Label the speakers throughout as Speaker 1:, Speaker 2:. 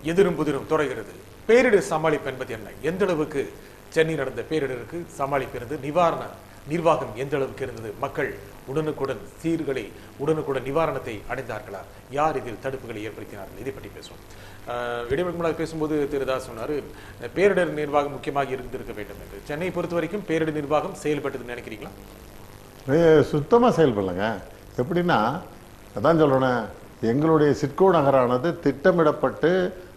Speaker 1: எதிரும் புதிரும் தொடர்கிறது பேரிடர் சமாளிப்பு என்பது என்ன எந்த அளவுக்கு சென்னை நடந்த பேரிடருக்கு சமாளிக்கிறது நிவாரண நிர்வாகம் எந்த அளவுக்கு இருந்தது மக்கள் உடனுக்குடன் சீர்களை உடனுக்குடன் நிவாரணத்தை அடைந்தார்களா யார் இதில் தடுப்புகளை ஏற்படுத்தினார்கள் இதை பற்றி பேசுவோம் அஹ், இடைவெளிக்கு முன்னால் பேசும்போது திரு தாஸ் சொன்னாரு பேரிடர் நிர்வாகம் முக்கியமாக இருந்திருக்க வேண்டும் என்று சென்னை பொறுத்த வரைக்கும் பேரிடர் நிர்வாகம் செயல்பட்டதுன்னு நினைக்கிறீங்களா
Speaker 2: சுத்தமாக செயல்படலைங்க எப்படின்னா அதான் சொல்கிறேனே எங்களுடைய சிட்கோ நகரானது திட்டமிடப்பட்டு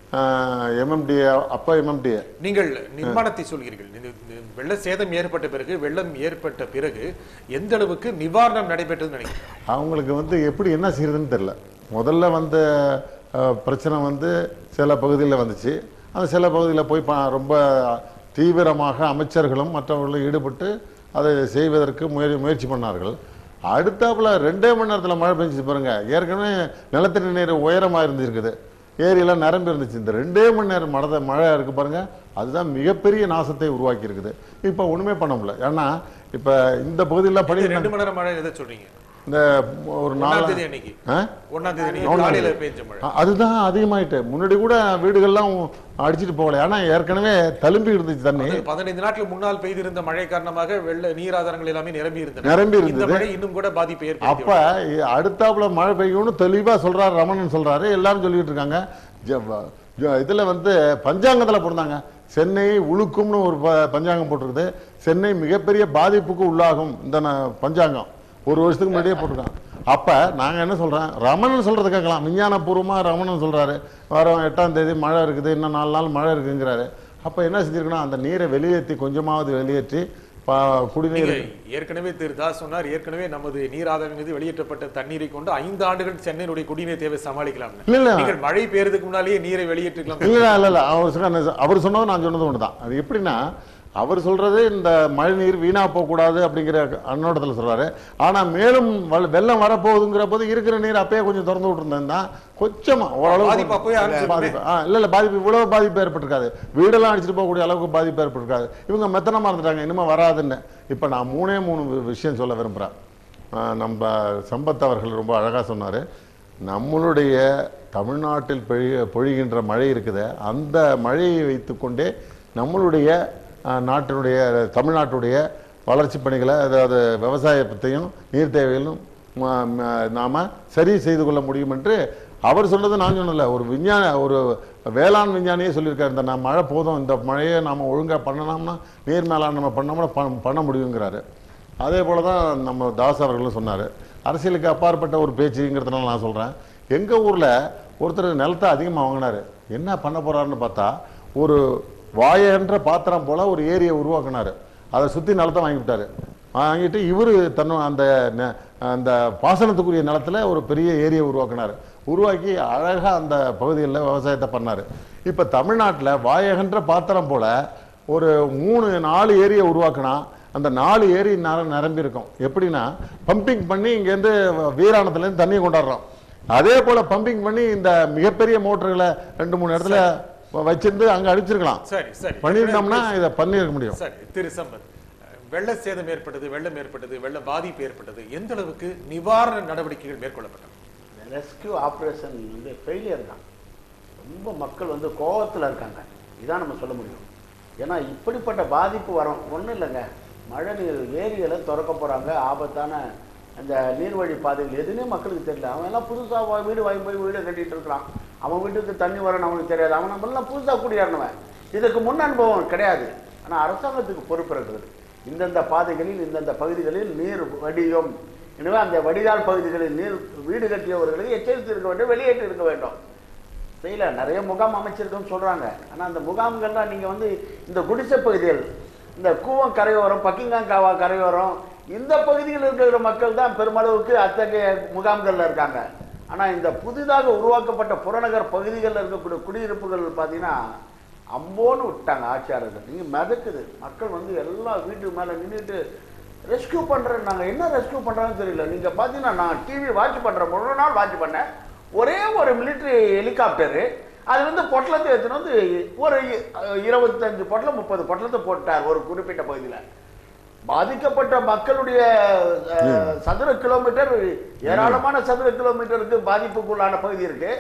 Speaker 2: எம்எம்டிஏ அப்போ எம்எம்டிஏ
Speaker 1: நீங்கள் நிர்மாணத்தை சொல்கிறீர்கள் இந்த- இந்த வெள்ள சேதம் ஏற்பட்ட பிறகு வெள்ளம் ஏற்பட்ட பிறகு எந்த அளவுக்கு நிவாரணம் நடைபெற்றது நினைக்கிறேன்
Speaker 2: அவங்களுக்கு வந்து எப்படி என்ன செய்யறதுன்னு தெரில முதல்ல வந்த அஹ், பிரச்சனை வந்து சில பகுதியில் வந்துச்சு அந்த சில பகுதியில் போய் பா ரொம்ப தீவிரமாக அமைச்சர்களும் மற்றவர்களும் ஈடுபட்டு அதை செய்வதற்கு முயற்சி முயற்சி பண்ணார்கள் அடுத்தாப்புல ரெண்டே மணி நேரத்தில் மழை பெஞ்சிச்சு பாருங்க ஏற்கனவே நிலத்தடி நீர் உயரமாக இருந்திருக்குது ஏரியெல்லாம் நிரம்பி இருந்துச்சு இந்த ரெண்டே மணி நேரம் மழை மழை இருக்கு பாருங்க அதுதான் மிகப்பெரிய நாசத்தை உருவாக்கி இருக்குது இப்போ ஒண்ணுமே பண்ண முடியல ஏன்னா இப்போ இந்த பகுதியில் படி
Speaker 1: ரெண்டு மணி நேரம் மழை எதை சொல்றீங்க
Speaker 2: இந்த ஒரு
Speaker 1: ஒன்னாம்
Speaker 2: நாலு
Speaker 1: தேதி அன்னைக்கு
Speaker 2: ஆ?
Speaker 1: ஒன்னாம் தேதி அன்னைக்கு
Speaker 2: ஒண்ணாம்
Speaker 1: காலையில
Speaker 2: தேதி.
Speaker 1: பெஞ்ச மழை
Speaker 2: அ- அதுதான் அதிகமாயிட்டு முன்னாடி கூட வீடுகள்லாம் அடிச்சிட்டு போகல ஆனா ஏற்கனவே தழும்பி இருந்துச்சு தண்ணி
Speaker 1: அது பதினைந்து நாட்களுக்கு முன்னால் பெய்திருந்த மழை காரணமாக வெள்ள நீர் ஆதாரங்கள் எல்லாமே நிரம்பி இருந்தன
Speaker 2: நிரம்பி
Speaker 1: இந்த
Speaker 2: இருந்தது.
Speaker 1: மழை இன்னும் கூட பாதிப்பை
Speaker 2: அப்ப
Speaker 1: ஏற்படுத்தி
Speaker 2: இ- அடுத்தாப்புல மழை பெய்யும்னு தெளிவா சொல்றாரு ரமணன் சொல்றாரு எல்லாரும் சொல்லிட்டு இருக்காங்க ஜ- வ- ஜ- இதுல வந்து பஞ்சாங்கத்துல போட்டாங்க சென்னை உழுக்கும்னு ஒரு ப- பஞ்சாங்கம் போட்டிருக்குது சென்னை மிகப்பெரிய பாதிப்புக்கு உள்ளாகும் இந்த ந- பஞ்சாங்கம் ஒரு வருஷத்துக்கு முன்னாடியே போட்டிருக்காங்க அப்ப நாங்க என்ன சொல்றோம் ரமணன் சொல்றது கேட்கலாம் விஞ்ஞானபூர்வமா ரமணன் சொல்றாரு வர எட்டாம் தேதி மழை இருக்குது இன்னும் நாலு நாள் மழை இருக்குங்கிறாரு அப்ப என்ன செஞ்சிருக்கணும் அந்த நீரை வெளியேற்றி கொஞ்சமாவது வெளியேற்றி ப- குடிநீர்
Speaker 1: நீங்க ஏற்கனவே திரு தாஸ் சொன்னார் ஏற்கனவே நமது நீர் ஆதாரம் மீது வெளியேற்றப்பட்ட தண்ணீரை கொண்டு ஐந்து ஆண்டுகள் சென்னையினுடைய குடிநீர் தேவை சமாளிக்கலாம்
Speaker 2: இல்ல, இல்ல.
Speaker 1: நீங்கள் மழை பெய்யறதுக்கு முன்னாலேயே நீரை வெளியேற்றிக்கலாம்
Speaker 2: இல்ல இல்ல இல்ல அவர் சொன்ன அவர் சொன்னது நான் சொன்னது ஒண்ணுதான் அது எப்படின்னா அவர் சொல்றது இந்த மழைநீர் வீணா போக கூடாது அப்படிங்கிற அன்னோட்டத்தில் சொல்றாரு ஆனா மேலும் வ- வெள்ளம் வரப்போகுதுங்கிற போது இருக்கிற நீர் அப்பயே கொஞ்சம் திறந்து விட்டுருந்தேன் தான் கொஞ்சமா ஓரளவு
Speaker 1: பாதிப்பு அப்பவே ஆரம்பிச்சிருக்குமே.
Speaker 2: பாதிப்பு ஆ, இல்ல இல்ல பாதிப்பு இவ்வளவு பாதிப்பு ஏற்பட்டிருக்காது வீடெல்லாம் அடிச்சுட்டு போகக்கூடிய அளவுக்கு பாதிப்பு ஏற்பட்டிருக்காது இவங்க மெத்தனமா இருந்துட்டாங்க இனிமே வராதுன்னு இப்ப நான் மூணே மூணு வி- விஷயம் சொல்ல விரும்புறேன் ஆ, நம்ம சம்பத் அவர்கள் ரொம்ப அழகா சொன்னாரு நம்மளுடைய தமிழ்நாட்டில் பொழிய பொழிகின்ற மழை இருக்குது அந்த மழையை வைத்துக்கொண்டே நம்மளுடைய அஹ், நாட்டினுடைய தமிழ்நாட்டுடைய வளர்ச்சி பணிகளை அதாவது விவசாயத்தையும் நீர் தேவைகளும் ம- ம- நாம சரி செய்து கொள்ள முடியும் என்று அவர் சொன்னது நான் சொன்னல ஒரு விஞ்ஞான ஒரு வேளாண் விஞ்ஞானியே சொல்லியிருக்காரு இந்த நான் மழை போதும் இந்த மழையை நாம ஒழுங்கா பண்ணலாம்னா நீர் மேலாண் நம்ம பண்ணோம்னா பண்- பண்ண முடியுங்கிறாரு அதே போல தான் நம்ம தாஸ் அவர்களும் சொன்னார் அரசியலுக்கு அப்பாற்பட்ட ஒரு பேச்சுங்கிறதுனால நான் சொல்கிறேன் எங்கள் ஊரில் ஒருத்தர் நிலத்தை அதிகமாக வாங்கினாரு என்ன பண்ண போறாருன்னு பார்த்தா ஒரு வாயன்ற பாத்திரம் போல ஒரு ஏரியை உருவாக்குனாரு அதை சுற்றி நிலத்தை வாங்கி விட்டாரு வாங்கிட்டு இவர் தன்னு அந்த நெ- அந்த பாசனத்துக்குரிய நிலத்துல ஒரு பெரிய ஏரியை உருவாக்குனாரு உருவாக்கி அழகாக அந்த பகுதிகளில் விவசாயத்தை பண்ணாரு இப்போ தமிழ்நாட்டில் வாயகன்ற பாத்திரம் போல ஒரு மூணு நாலு ஏரியை உருவாக்குனா அந்த நாலு ஏரி நிர நிரம்பி இருக்கும் எப்படின்னா பம்பிங் பண்ணி இங்கேருந்து வீராணத்துலேருந்து தண்ணியை கொண்டாடுறோம் அதே போல பம்பிங் பண்ணி இந்த மிகப்பெரிய மோட்டர்களை ரெண்டு மூணு இடத்துல வ- வச்சிருந்து அங்க அடிச்சிருக்கலாம்
Speaker 1: சரி சரி
Speaker 2: பண்ணியிருந்தோம்னா இதை பண்ணியிருக்க முடியும்
Speaker 1: சரி திரு சம்பத் வெள்ள சேதம் ஏற்பட்டது வெள்ளம் ஏற்பட்டது வெள்ள பாதிப்பு ஏற்பட்டது எந்த அளவுக்கு நிவாரண நடவடிக்கைகள் மேற்கொள்ளப்பட்டன
Speaker 3: ரெஸ்கியூ ஆப்ரேஷன் வந்து ஃபெயிலியர் தான் ரொம்ப மக்கள் வந்து கோவத்தில் இருக்காங்க இதான் நம்ம சொல்ல முடியும் ஏன்னா இப்படிப்பட்ட பாதிப்பு வரும் ஒன்றும் இல்லைங்க மழை நீர் ஏரிகளை திறக்க போகிறாங்க ஆபத்தான அந்த நீர்வழி பாதைகள் எதுவுமே மக்களுக்கு தெரியல அவன் எல்லாம் புதுசாக வீடு வாங்கி போய் வீடு கட்டிட்டு இருக்கிறான் அவன் வீட்டுக்கு தண்ணி வரணும் அவனுக்கு தெரியாது அவன் நம்மளாம் புதுசாக குடியேறினவன் இதுக்கு முன் அனுபவம் கிடையாது ஆனால் அரசாங்கத்துக்கு பொறுப்பு இருக்கிறது இந்தந்த பாதைகளில் இந்தந்த பகுதிகளில் நீர் வடியும் எனவே அந்த வடிகால் பகுதிகளில் நீர் வீடு கட்டியவர்களை எச்சரித்து இருக்க வேண்டும் வெளியேற்றி இருக்க வேண்டும் செய்யல நிறைய முகாம் அமைச்சிருக்கோம்னு சொல்றாங்க ஆனா அந்த முகாம்கள்லாம் நீங்க வந்து இந்த குடிசை பகுதிகள் இந்த கூவம் கரையோரம் பக்கிங்காங்காவா கரையோரம் இந்த பகுதியில் இருக்கிற மக்கள் தான் பெருமளவுக்கு அத்தகைய முகாம்கள்ல இருக்காங்க ஆனா இந்த புதிதாக உருவாக்கப்பட்ட புறநகர் பகுதிகளில் இருக்கக்கூடிய குடியிருப்புகள் பார்த்தீங்கன்னா அம்போன்னு விட்டாங்க ஆட்சியாளர்கள் நீங்க மிதக்குது மக்கள் வந்து எல்லா வீட்டு மேல நின்றுட்டு ரெஸ்கியூ பண்றேன் நாங்க என்ன ரெஸ்கியூ பண்றாங்கன்னு தெரியல நீங்க பாத்தீங்கன்னா நான் டிவி வாட்ச் பண்றேன் ஒரு நாள் வாட்ச் பண்ணேன் ஒரே ஒரு மிலிட்டரி ஹெலிகாப்டரு அது வந்து பொட்டலத்தை எடுத்துன்னு வந்து ஒரு இ- இருபத்தஞ்சு பொட்டலம் முப்பது பொட்டலத்தை போட்டார் ஒரு குறிப்பிட்ட பகுதியில் பாதிக்கப்பட்ட மக்களுடைய அஹ், சதுர கிலோமீட்டர் ஏராளமான சதுர கிலோமீட்டருக்கு பாதிப்புக்குள்ளான பகுதி இருக்கு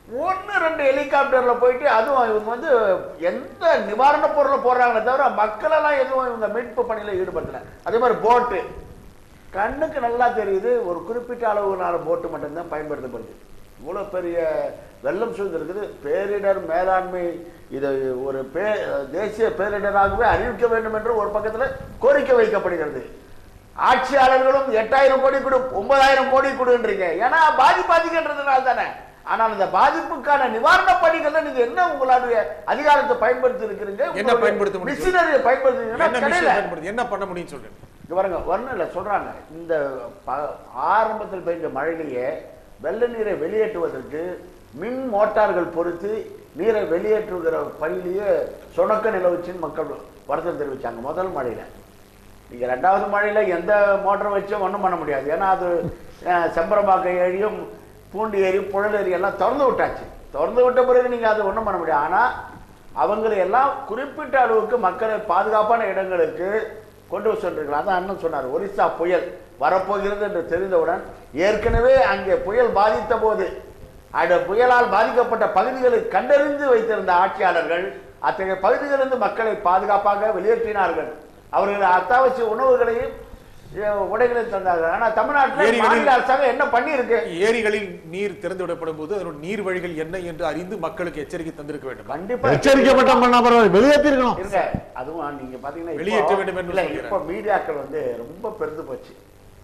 Speaker 3: ஒன்று ரெண்டு ஹெலிகாப்டர்ல போயிட்டு அதுவும் இவங்க வந்து எந்த நிவாரண பொருளை போடுறாங்களே தவிர மக்களெல்லாம் எதுவும் இவங்க மீட்பு பணியில ஈடுபடுத்தல அதே மாதிரி போட்டு கண்ணுக்கு நல்லா தெரியுது ஒரு குறிப்பிட்ட அளவுனால போட்டு மட்டும்தான் பயன்படுத்தப்படுது இவ்வளோ பெரிய வெள்ளம் சூழ்ந்திருக்குது பேரிடர் மேலாண்மை இதை ஒரு பே தேசிய பேரிடராகவே அறிவிக்க வேண்டும் என்று ஒரு பக்கத்தில் கோரிக்கை வைக்கப்படுகிறது ஆட்சியாளர்களும் எட்டாயிரம் கோடி கொடு ஒன்பதாயிரம் கோடி கொடுன்றீங்க ஏன்னா பாதிப்பாதிக்கின்றதுனால தானே ஆனால் இந்த பாதிப்புக்கான நிவாரண பணிகள்ல நீங்க என்ன உங்களுடைய அதிகாரத்தை பயன்படுத்தி இருக்கிறீங்க
Speaker 1: என்ன பயன்படுத்த முடியும்?
Speaker 3: மிஷினரியை பயன்படுத்துறீங்கன்னா
Speaker 1: என்ன
Speaker 3: கிடையில
Speaker 1: விஷயம் பயன்படுது? என்ன பண்ண முடியும்னு சொல்றேன்
Speaker 3: இங்க பாருங்க ஒன்றும் இல்லை சொல்றாங்க இந்த ப- ஆரம்பத்தில் பெய்த மழையிலேயே வெள்ள நீரை வெளியேற்றுவதற்கு மின் மோட்டார்கள் பொறுத்து நீரை வெளியேற்றுகிற பணியிலேயே சுணக்க நிலவுச்சுன்னு மக்கள் வருத்தம் தெரிவிச்சாங்க முதல் மழையில நீங்க ரெண்டாவது மழையில எந்த மோட்டர் வச்சும் ஒன்றும் பண்ண முடியாது ஏன்னா அது அஹ், செம்பரம்பாக்கம் ஏரியும் பூண்டி ஏரி புழல் ஏரி எல்லாம் திறந்து விட்டாச்சு திறந்து விட்ட பிறகு நீங்க அதை ஒன்றும் பண்ண முடியாது ஆனா அவங்களை எல்லாம் குறிப்பிட்ட அளவுக்கு மக்களை பாதுகாப்பான இடங்களுக்கு கொண்டு சென்றிருக்கலாம் அதான் அண்ணன் சொன்னார் ஒரிசா புயல் வரப்போகிறது என்று தெரிந்தவுடன் ஏற்கனவே அங்கே புயல் பாதித்த போது அந்த புயலால் பாதிக்கப்பட்ட பகுதிகளை கண்டறிந்து வைத்திருந்த ஆட்சியாளர்கள் அத்தகைய பகுதிகளிலிருந்து மக்களை பாதுகாப்பாக வெளியேற்றினார்கள் அவர்கள் அத்தாவசிய உணவுகளையும் அஹ், உடைகளையும் தந்தார்கள் ஆனா தமிழ்நாட்டில்
Speaker 1: ஏரிகளில்
Speaker 3: மாநில அரசாங்கம் என்ன பண்ணியிருக்கு
Speaker 1: ஏரிகளில் நீர் திறந்து விடப்படும் போது அதனுடைய நீர் வழிகள் என்ன என்று அறிந்து மக்களுக்கு எச்சரிக்கை தந்திருக்க வேண்டும்
Speaker 3: கண்டிப்பா
Speaker 2: எச்சரிக்கப்பட்ட பண்ணா பரவாயில்ல வெளியேற்றிருக்கணும்
Speaker 3: இருங்க அதுவும் நீங்க பாத்தீங்கன்னா இப்போ-
Speaker 1: வெளியேற்ற வேண்டும் என்று
Speaker 3: இல்ல,
Speaker 1: சொல்கிறேன்.
Speaker 3: இப்போ மீடியாக்கள் வந்து ரொம்ப பெருந்து போச்சு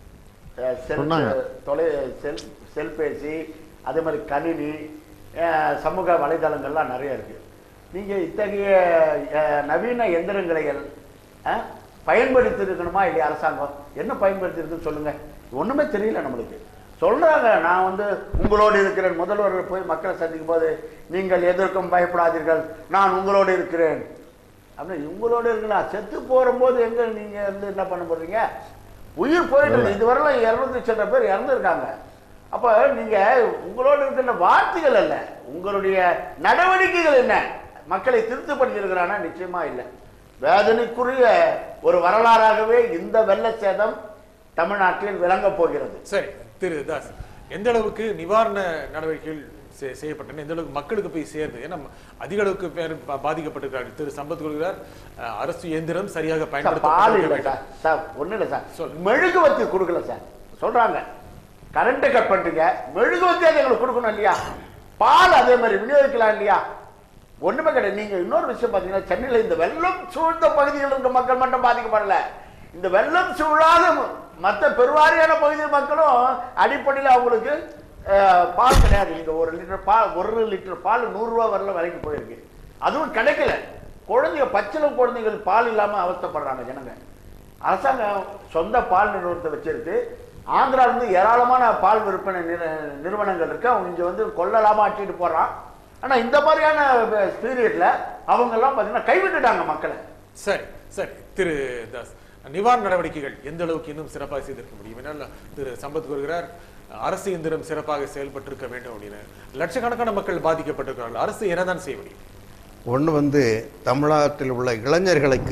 Speaker 3: அஹ் செல்
Speaker 2: சொன்னாங்க.
Speaker 3: தொலை செல் செல்பேசி அதே மாதிரி கணினி அஹ் சமூக வலைதளங்கள்லாம் நிறைய இருக்கு நீங்க இத்தகைய அஹ், நவீன எந்திரங்களைகள் அஹ், பயன்படுத்தி இருக்கணுமா இல்லையா அரசாங்கம் என்ன பயன்படுத்தி இருக்குன்னு சொல்லுங்க ஒண்ணுமே தெரியல நம்மளுக்கு சொல்றாங்க நான் வந்து உங்களோடு இருக்கிறேன் முதல்வர் போய் மக்களை சந்திக்கும் போது நீங்கள் எதற்கும் பயப்படாதீர்கள் நான் உங்களோடு இருக்கிறேன் அப்படி உங்களோட இருக்கலாம் செத்து போகும்போது எங்க நீங்க வந்து என்ன பண்ண போறீங்க உயிர் போயிட்டு இருக்கு. இதுவரையிலும் இருநூத்தி சில பேர் இறந்துருக்காங்க அப்ப நீங்க உங்களோட இருக்கின்ற வார்த்தைகள் அல்ல உங்களுடைய நடவடிக்கைகள் என்ன மக்களை திருத்தப்படுத்திருக்கிறானா நிச்சயமா இல்லை வேதனைக்குரிய ஒரு வரலாறாகவே இந்த வெள்ள சேதம் தமிழ்நாட்டில் விளங்கப் போகிறது
Speaker 1: சரி திரு தாஸ் எந்த அளவுக்கு நிவாரண நடவடிக்கைகள் செ- செய்யப்பட்டன எந்த அளவுக்கு மக்களுக்கு போய் சேருது ஏன்னா அதிக அளவுக்கு பேர் பா- பாதிக்கப்பட்டிருக்கிறார்கள் திரு சம்பத் கொள்கிறார் அஹ், அரசு இயந்திரம் சரியாக
Speaker 3: சார், பால்
Speaker 1: பயன்படுத்த
Speaker 3: இல்ல சார் சார் ஒண்ணு இல்ல சார்
Speaker 1: சொல்லு.
Speaker 3: மெழுகுவத்தி கொடுக்கல சார் சொல்றாங்க கரண்ட் கட் பண்ணிட்டீங்க மெழுகுவத்தி அதை எங்களுக்கு கொடுக்கணும் இல்லையா பால் அதே மாதிரி விநியோகிக்கலாம் இல்லையா ஒண்ணுமே கிடையாது நீங்க இன்னொரு விஷயம் பாத்தீங்கன்னா சென்னையில இந்த வெள்ளம் சூழ்ந்த பகுதியில் இருக்க மக்கள் மட்டும் பாதிக்கப்படல இந்த வெள்ளம் சூழாத ம- மத்த பெருவாரியான பகுதி மக்களும் அடிப்படையில் அவங்களுக்கு அஹ், பால் கிடையாது நீங்க ஒரு லிட்டர் பால் ஒரு லிட்டர் பால் நூறு ரூபாய் வரல விலைக்கு போயிருக்கு அதுவும் கிடைக்கல குழந்தைங்க பச்சிலம் குழந்தைகள் பால் இல்லாம அவஸ்தைப்படுறாங்க ஜனங்க அரசாங்கம் சொந்த பால் நிறுவனத்தை வச்சிருக்கு ஆந்திரால இருந்து ஏராளமான பால் விற்பனை நிறு- நிறுவனங்கள் இருக்கு அவங்க இங்க வந்து கொள்ளலாம ஆட்டிட்டு போறான் ஆனா இந்த மாதிரியான பீரியட்ல அவங்க எல்லாம் பாத்தீங்கன்னா கைவிட்டுட்டாங்க மக்களை
Speaker 1: சரி சரி திரு தாஸ் நிவாரண நடவடிக்கைகள் எந்த அளவுக்கு இன்னும் சிறப்பாக செய்திருக்க முடியும் ஏன்னா திரு சம்பத் கூறுகிறார் அரசு இயந்திரம் சிறப்பாக செயல்பட்டிருக்க வேண்டும் அப்படின்னு லட்சக்கணக்கான மக்கள் பாதிக்கப்பட்டிருக்கிறார்கள் அரசு என்னதான் செய்ய முடியும்
Speaker 4: ஒன்று வந்து தமிழகத்தில் உள்ள இளைஞர்களுக்கு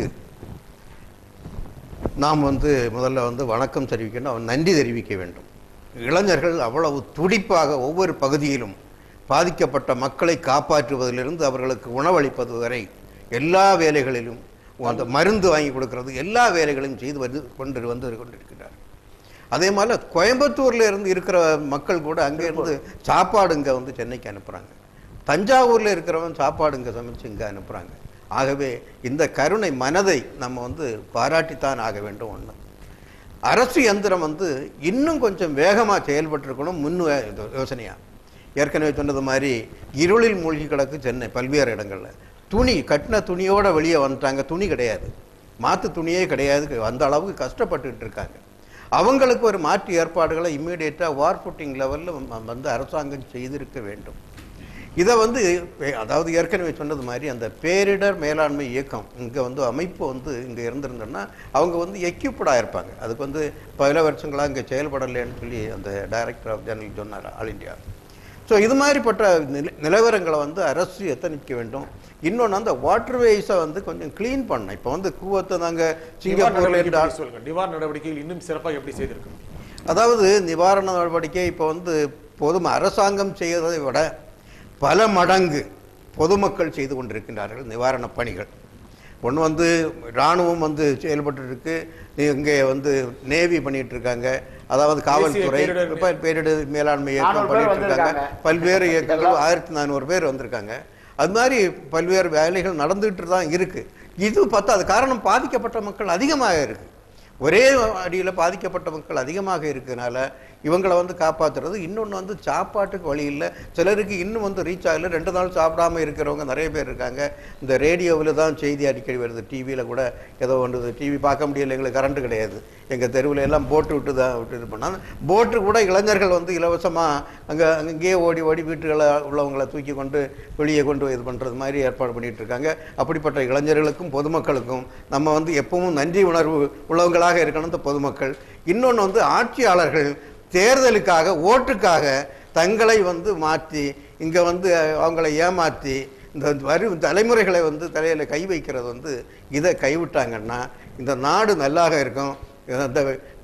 Speaker 4: நாம் வந்து முதல்ல வந்து வணக்கம் தெரிவிக்கணும் அவன் நன்றி தெரிவிக்க வேண்டும் இளைஞர்கள் அவ்வளவு துடிப்பாக ஒவ்வொரு பகுதியிலும் பாதிக்கப்பட்ட மக்களை காப்பாற்றுவதிலிருந்து அவர்களுக்கு உணவளிப்பது வரை எல்லா வேலைகளிலும் அந்த மருந்து வாங்கி கொடுக்கிறது எல்லா வேலைகளையும் செய்து வந்து கொண்டு வந்து கொண்டிருக்கிறார் அதே மாதிரி கோயம்புத்தூர்ல இருந்து இருக்கிற மக்கள் கூட அங்கே இருந்து சாப்பாடு இங்க வந்து சென்னைக்கு அனுப்புறாங்க தஞ்சாவூர்ல இருக்கிறவன் சாப்பாடு இங்க சமைச்சு இங்க அனுப்புறாங்க ஆகவே இந்த கருணை மனதை நம்ம வந்து பாராட்டித்தான் ஆக வேண்டும் ஒண்ணு அரசு யந்திரம் வந்து இன்னும் கொஞ்சம் வேகமா செயல்பட்டிருக்கணும் முன் வே- இது யோசனையா ஏற்கனவே சொன்னது மாதிரி இருளில் மூழ்கி கிடக்கு சென்னை பல்வேறு இடங்கள்ல துணி கட்டின துணியோட வெளியே வந்துட்டாங்க துணி கிடையாது மாத்து துணியே கிடையாது அந்த அளவுக்கு கஷ்டப்பட்டுட்டு இருக்காங்க அவங்களுக்கு ஒரு மாற்று ஏற்பாடுகளை இம்மீடியட்டாக வார் ஃபுட்டிங் லெவலில் வந்து அரசாங்கம் செய்திருக்க வேண்டும் இதை வந்து பே- அதாவது ஏற்கனவே சொன்னது மாதிரி அந்த பேரிடர் மேலாண்மை இயக்கம் இங்கே வந்து அமைப்பு வந்து இங்கே இருந்திருந்தோன்னா அவங்க வந்து எக்யூப்டாக இருப்பாங்க அதுக்கு வந்து பல வருஷங்களாக இங்கே செயல்படலைன்னு சொல்லி அந்த டைரக்டர் ஆஃப் ஜெனரல் சொன்னார் ஆல் இந்தியா ஸோ இது மாதிரிப்பட்ட நில நிலவரங்களை வந்து அரசு எத்தனிக்க வேண்டும் இன்னொன்று அந்த வாட்டர்வேஸை வந்து கொஞ்சம் க்ளீன் பண்ணணும் இப்போ வந்து கூவத்தை நாங்கள்
Speaker 1: நிவாரண
Speaker 4: சிங்கப்பூர்ல
Speaker 1: நடவடிக்கை
Speaker 4: இருந்து
Speaker 1: பற்றி சொல்லுங்க நிவாரண நடவடிக்கைகள் இன்னும் சிறப்பாக எப்படி செய்திருக்கணும்
Speaker 4: அதாவது நிவாரண நடவடிக்கை இப்போ வந்து போதும் அரசாங்கம் செய்வதை விட பல மடங்கு பொதுமக்கள் செய்து கொண்டிருக்கின்றார்கள் நிவாரணப் பணிகள் ஒன்று வந்து இராணுவம் வந்து செயல்பட்டு இருக்கு இங்கே வந்து நேவி பண்ணிட்டு இருக்காங்க அதாவது காவல்துறை
Speaker 1: பேரிடர்
Speaker 4: இப்ப பேரிடர் மேலாண்மை இயக்கம்
Speaker 3: 400 பேர்
Speaker 4: பண்ணிட்டு இருக்காங்க
Speaker 3: வந்திருக்காங்க.
Speaker 4: பல்வேறு இயக்கங்கள் ஆயிரத்தி நானூறு பேர் வந்திருக்காங்க அது மாதிரி பல்வேறு வேலைகள் நடந்துகிட்டு தான் இருக்கு இது பார்த்தா அது காரணம் பாதிக்கப்பட்ட மக்கள் அதிகமாக இருக்கு ஒரே அடியில் பாதிக்கப்பட்ட மக்கள் அதிகமாக இருக்கனால இவங்களை வந்து காப்பாத்துறது இன்னொன்று வந்து சாப்பாட்டுக்கு வழி இல்லை சிலருக்கு இன்னும் வந்து ரீச் ஆகல ரெண்டு நாள் சாப்பிடாம இருக்கிறவங்க நிறைய பேர் இருக்காங்க இந்த ரேடியோவில் தான் செய்தி அடிக்கடி வருது டிவியில் கூட ஏதோ ஒன்று டிவி பார்க்க முடியல எங்களுக்கு கரண்ட் கிடையாது எங்கள் தெருவில் எல்லாம் போட்டு விட்டு தான் விட்டு இது பண்ணாங்க போட்டு கூட இளைஞர்கள் வந்து இலவசமாக அங்கே அங்கேயே ஓடி ஓடி வீட்டுகளை உள்ளவங்களை தூக்கி கொண்டு வெளியே கொண்டு இது பண்ணுறது மாதிரி ஏற்பாடு பண்ணிட்டு இருக்காங்க அப்படிப்பட்ட இளைஞர்களுக்கும் பொதுமக்களுக்கும் நம்ம வந்து எப்பவும் நன்றி உணர்வு உள்ளவங்களாக இருக்கணும் இந்த பொதுமக்கள் இன்னொன்று வந்து ஆட்சியாளர்கள் தேர்தலுக்காக ஓட்டுக்காக தங்களை வந்து மாற்றி இங்கே வந்து அவங்களை ஏமாற்றி இந்த வரும் தலைமுறைகளை வந்து தலையில் கை வைக்கிறது வந்து இதை கைவிட்டாங்கன்னா இந்த நாடு நல்லாக இருக்கும் இந்த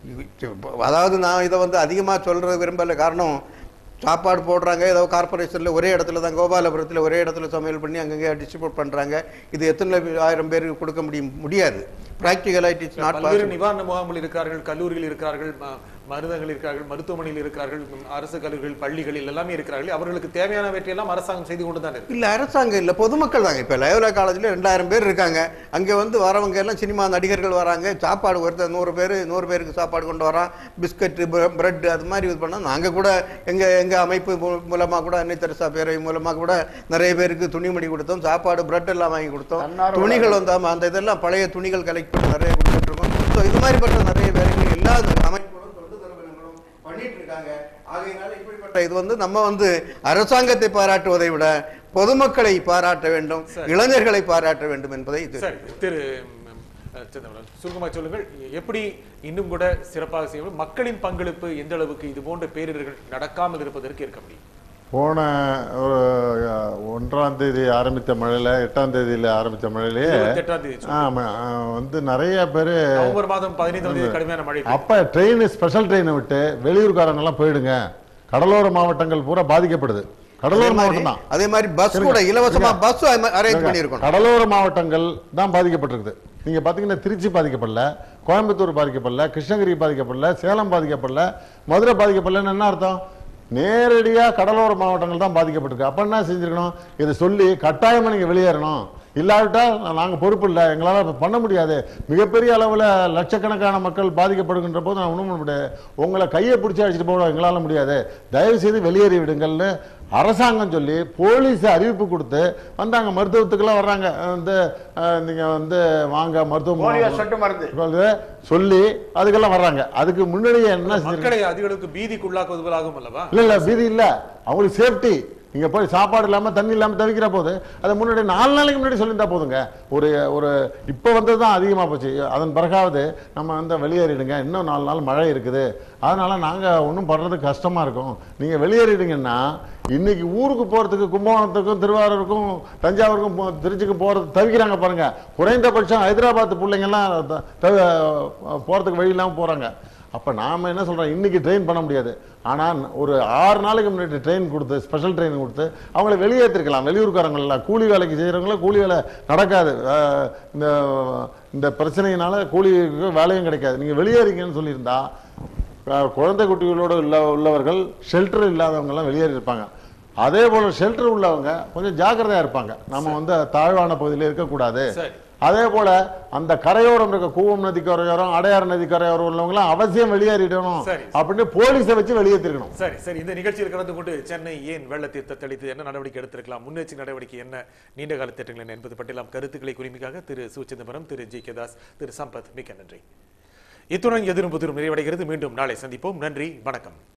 Speaker 4: அதாவது நான் இதை வந்து அதிகமாக சொல்கிறது விரும்பல காரணம் சாப்பாடு போடுறாங்க ஏதோ கார்பரேஷனில் ஒரே இடத்துல தான் கோபாலபுரத்தில் ஒரே இடத்துல சமையல் பண்ணி அங்கங்கே டிஸ்ட்ரிபியூட் பண்ணுறாங்க இது எத்தனை ஆயிரம் பேருக்கு கொடுக்க முடியும் முடியாது ப்ராக்டிக்கலாக இட் இஸ் நாட்
Speaker 1: பல்வேறு நிவாரண முகாம்கள் இருக்கிறார்கள் கல்லூரியில் இருக்கிறார்கள் ம- மருந்தகங்கள் இருக்கிறார்கள் மருத்துவமனையில் இருக்கிறார்கள் ம், அரசு கல்லூரிகள் பள்ளிகளில் எல்லாமே இருக்கிறார்கள் அவர்களுக்கு தேவையானவற்றையெல்லாம் அரசாங்கம் செய்து கொண்டு தான் இருக்கு
Speaker 4: இல்லை அரசாங்கம் இல்லை பொதுமக்கள் தாங்க இப்போ லயோலா காலேஜில் ரெண்டாயிரம் பேர் இருக்காங்க அங்கே வந்து வரவங்க எல்லாம் சினிமா நடிகர்கள் வராங்க சாப்பாடு ஒருத்தர் நூறு பேர் நூறு பேருக்கு சாப்பாடு கொண்டு வரான் பிஸ்கட்டு பிரெட் அது மாதிரி இது பண்ணால் நாங்கள் கூட எங்கள் எங்கள் அமைப்பு மூலமாக கூட அன்னை தெரசா பேரவை மூலமாக கூட நிறைய பேருக்கு துணிமணி கொடுத்தோம் சாப்பாடு பிரெட் எல்லாம் வாங்கி கொடுத்தோம்
Speaker 3: தன்னார்வ
Speaker 4: துணிகள் வந்து ஆமா, அந்த இதெல்லாம் பழைய துணிகள் கலெக்ட் பண்ணி நிறைய கொடுத்துட்ருக்கோம் ஸோ இது மாதிரிப்பட்ட நிறைய வேலைகள் எல்லா அமைப்புகளும் தொண்டு நிறுவனங்களும் பண்ணிட்டு இருக்காங்க ஆகையினால இப்படிப்பட்ட இது வந்து நம்ம வந்து அரசாங்கத்தை பாராட்டுவதை விட பொதுமக்களை பாராட்ட வேண்டும் இளைஞர்களை பாராட்ட வேண்டும் என்பதை இது
Speaker 1: சரி திரு ம், அஹ், சிதம்பரம் சுருக்கமாக சொல்லுங்கள் எப்படி இன்னும் கூட சிறப்பாக செய்ய முடியும்? மக்களின் பங்களிப்பு எந்த அளவுக்கு இது போன்ற பேரிடர்கள் நடக்காமல் இருப்பதற்கு இருக்க முடியும்
Speaker 2: போன ஒரு அஹ், ஒன்றாம் தேதி ஆரம்பித்த மழையில எட்டாம் தேதியில ஆரம்பித்த மழையிலேயே
Speaker 1: இருபத்தெட்டாம் தேதி சொன்னீங்க.
Speaker 2: ஆமா அஹ், வந்து நிறைய பேர்
Speaker 1: நவம்பர் மாதம் பதினைந்தாம் தேதி கடுமையான மழை பெய்யும்.
Speaker 2: அப்ப ட்ரெயின் ஸ்பெஷல் ட்ரெயினை விட்டு வெளியூர்காரங்க எல்லாம் போயிடுங்க கடலோர மாவட்டங்கள் பூரா பாதிக்கப்படுது கடலோர மாவட்டம் தான்
Speaker 4: அதே மாதிரி பஸ் கூட இலவசமா பஸ் அரேஞ்ச் பண்ணியிருக்கணும்
Speaker 2: கடலோர மாவட்டங்கள் தான் பாதிக்கப்பட்டிருக்குது நீங்க பாத்தீங்கன்னா திருச்சி பாதிக்கப்படல கோயம்புத்தூர் பாதிக்கப்படல கிருஷ்ணகிரி பாதிக்கப்படல சேலம் பாதிக்கப்படல மதுரை பாதிக்கப்படலன்னு என்ன அர்த்தம் நேரடியா கடலோர மாவட்டங்கள் தான் பாதிக்கப்பட்டிருக்கு அப்ப என்ன செஞ்சிருக்கணும் இதை சொல்லி கட்டாயமா நீங்க வெளியேறணும் இல்லாவிட்டால் நாங்க பொறுப்பு இல்லை எங்களால இப்ப பண்ண முடியாது மிகப்பெரிய அளவுல லட்சக்கணக்கான மக்கள் பாதிக்கப்படுகின்ற போது நான் ஒண்ணும் பண்ண முடியாது உங்களை கையை பிடிச்சி அடிச்சுட்டு போக எங்களால முடியாது தயவு செய்து வெளியேறி விடுங்கள்னு அரசாங்கம் சொல்லி போலீஸ் அறிவிப்பு கொடுத்து வந்தாங்க மருத்துவத்துக்கெல்லாம் வர்றாங்க வந்து அஹ், நீங்க வந்து வாங்க
Speaker 3: போலியோ
Speaker 2: மருத்துவம்
Speaker 3: சொட்டு மருந்து
Speaker 2: சொல்லுது, சொல்லி அதுக்கெல்லாம் வர்றாங்க அதுக்கு முன்னாடியே என்ன செஞ்சிருக்காங்க?
Speaker 1: மக்களை அதிக அளவுக்கு பீதிக்கு உள்ளாக்குவதாகும் அல்லவா
Speaker 2: இல்ல இல்ல பீதி இல்ல அவங்களுக்கு சேஃப்டி நீங்க போய் சாப்பாடு இல்லாம தண்ணி இல்லாம தவிக்கிற போது அதை முன்னாடி நாலு நாளைக்கு முன்னாடி சொல்லியிருந்தா போதுங்க ஒரு ஒரு இப்போ வந்தது தான் அதிகமாக போச்சு அதன் பிறகாவது நம்ம வந்து வெளியேறிடுங்க இன்னும் நாலு நாள் மழை இருக்குது அதனால நாங்க ஒன்றும் படுறது கஷ்டமா இருக்கும் நீங்க வெளியேறிடுங்கன்னா இன்னைக்கு ஊருக்கு போறதுக்கு கும்பகோணத்துக்கும் திருவாரூருக்கும் தஞ்சாவூருக்கும் போ- திருச்சிக்கும் போறது தவிக்கிறாங்க பாருங்க குறைந்தபட்சம் ஹைதராபாத் பிள்ளைங்கெல்லாம் த- த- போறதுக்கு வழி இல்லாம போறாங்க அப்ப நாம என்ன சொல்றோம் இன்னைக்கு ட்ரெயின் பண்ண முடியாது ஆனா ஒரு ஆறு நாளைக்கு முன்னாடி ட்ரெயின் கொடுத்து ஸ்பெஷல் ட்ரெயின் கொடுத்து அவங்கள வெளியேற்றிருக்கலாம் வெளியூர்காரங்கள கூலி வேலைக்கு செய்யறவங்கள கூலி வேலை நடக்காது அஹ் இந்த இந்த பிரச்சனையினால கூலி வேலையும் கிடைக்காது நீங்க வெளியேறீங்கன்னு சொல்லியிருந்தா அஹ் குழந்தை குட்டிகளோடு உள்ள உள்ளவர்கள் ஷெல்டர் இல்லாதவங்க எல்லாம் வெளியேறி இருப்பாங்க அதே போல ஷெல்டர் உள்ளவங்க கொஞ்சம் ஜாக்கிரதையா இருப்பாங்க நம்ம வந்து தாழ்வான பகுதியில் இருக்கக்கூடாது
Speaker 1: சரி
Speaker 2: அதே போல அந்த கரையோரம் இருக்க கூவம் நதி கரையோரம் அடையாறு நதி கரையோரம் உள்ளவங்களாம் அவசியம் வெளியேறிடணும்
Speaker 1: சரி.
Speaker 2: அப்படின்னு போலீஸை வச்சு வெளியேற்றிருக்கணும்
Speaker 1: சரி சரி இந்த நிகழ்ச்சியில் கலந்து கொண்டு சென்னை ஏன் வெள்ளத்தீர்த்த தெளித்து என்ன நடவடிக்கை எடுத்திருக்கலாம் முன்னெச்சரிக்கை நடவடிக்கை என்ன நீண்ட கால திட்டங்கள் என்ன என்பது பற்றியெல்லாம் கருத்துக்களை குறிமிக்காக திரு சு சிதம்பரம் திரு ஜி கே தாஸ் திரு சம்பத் மிக்க நன்றி இத்துடன் எதிரும் புதிரும் நிறைவடைகிறது மீண்டும் நாளை சந்திப்போம் நன்றி வணக்கம்